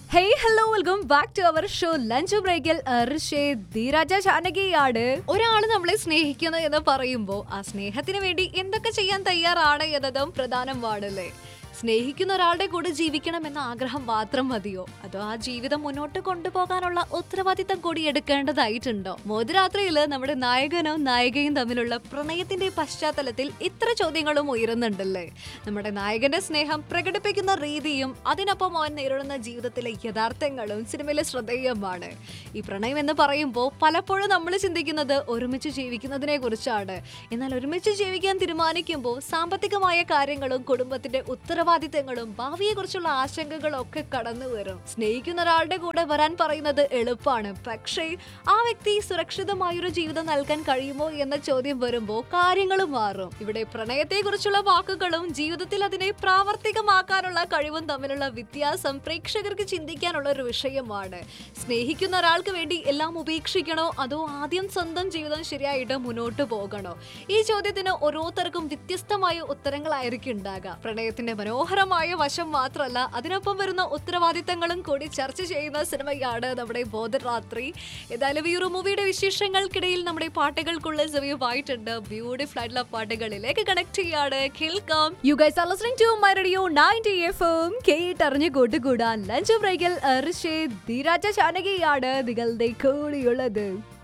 hey hello welcome back to our show lunch ബ്രേക്കിൽ ധീരാജ ചാനകിയാണ് ഒരാൾ നമ്മളെ സ്നേഹിക്കുന്നു എന്ന് പറയുമ്പോൾ ആ സ്നേഹത്തിന് വേണ്ടി എന്തൊക്കെ ചെയ്യാൻ തയ്യാറാണ് എന്നതും പ്രധാനമാണല്ലേ സ്നേഹിക്കുന്ന ഒരാളുടെ കൂടെ ജീവിക്കണം എന്ന ആഗ്രഹം മാത്രം മതിയോ അതോ ആ ജീവിതം മുന്നോട്ട് കൊണ്ടുപോകാനുള്ള ഉത്തരവാദിത്തം കൂടി എടുക്കേണ്ടതായിട്ടുണ്ടോ മോതിരാത്രിയിൽ നമ്മുടെ നായകനും നായികയും തമ്മിലുള്ള പ്രണയത്തിന്റെ പശ്ചാത്തലത്തിൽ ഇത്ര ചോദ്യങ്ങളും ഉയരുന്നുണ്ടല്ലേ നമ്മുടെ നായകന്റെ സ്നേഹം പ്രകടിപ്പിക്കുന്ന രീതിയും അതിനൊപ്പം അവൻ നേരിടുന്ന ജീവിതത്തിലെ യഥാർത്ഥങ്ങളും സിനിമയിലെ ശ്രദ്ധേയമാണ് ഈ പ്രണയം എന്ന് പറയുമ്പോൾ പലപ്പോഴും നമ്മൾ ചിന്തിക്കുന്നത് ഒരുമിച്ച് ജീവിക്കുന്നതിനെ കുറിച്ചാണ് എന്നാൽ ഒരുമിച്ച് ജീവിക്കാൻ തീരുമാനിക്കുമ്പോൾ സാമ്പത്തികമായ കാര്യങ്ങളും കുടുംബത്തിന്റെ ഉത്തരവാദിത്തങ്ങളും ഭാവിയെക്കുറിച്ചുള്ള ആശങ്കകളും ഒക്കെ കടന്നു വരും സ്നേഹിക്കുന്ന ഒരാളുടെ കൂടെ വരാൻ പറയുന്നത് എളുപ്പമാണ് പക്ഷേ ആ വ്യക്തി സുരക്ഷിതമായൊരു ജീവിതം നൽകാൻ കഴിയുമോ എന്ന ചോദ്യം വരുമ്പോൾ കാര്യങ്ങൾ മാറും ഇവിടെ പ്രണയത്തെക്കുറിച്ചുള്ള വാക്കുകളും ജീവിതത്തിൽ അതിനെ പ്രാവർത്തികമാക്കാനുള്ള കഴിവും തമ്മിലുള്ള വ്യത്യാസം പ്രേക്ഷകർക്ക് ചിന്തിക്കാനുള്ള ഒരു വിഷയമാണ് സ്നേഹിക്കുന്ന ഒരാൾക്ക് വേണ്ടി എല്ലാം ഉപേക്ഷിക്കണോ അതോ ആദ്യം സ്വന്തം ജീവിതം ശരിയായിട്ട് മുന്നോട്ട് പോകണോ ഈ ചോദ്യത്തിന് ഓരോരുത്തർക്കും വ്യത്യസ്തമായ ഉത്തരങ്ങളായിരിക്കും ഉണ്ടാകുക പ്രണയത്തിന്റെ മനോഹരമായ വശം മാത്രമല്ല അതിനൊപ്പം വരുന്ന ഉത്തരവാദിത്തങ്ങളും കൂടി ചർച്ച ചെയ്യുന്ന സിനിമയാണ് നമ്മുടെ ബോധരാത്രി ഏതായാലും ഈ ഒരു മൂവിയുടെ വിശേഷങ്ങൾക്കിടയിൽ നമ്മുടെ പാട്ടുകൾക്കുള്ള സമയമായിട്ടുണ്ട് ബ്യൂട്ടിഫുൾ ആയിട്ടുള്ള പാട്ടുകളിലേക്ക് കണക്ട് ചെയ്യാണ് കേൾക്കാം you guys are listening to my radio 90 FM കേട്ടറിഞ്ഞ് കൂട്ടുകൂടാൻ ലഞ്ച് ബ്രേക്കിൽ ഋഷി ധീരാജ ചാനകിയാണ് നിങ്ങളുടെ കൂടിയുള്ളത്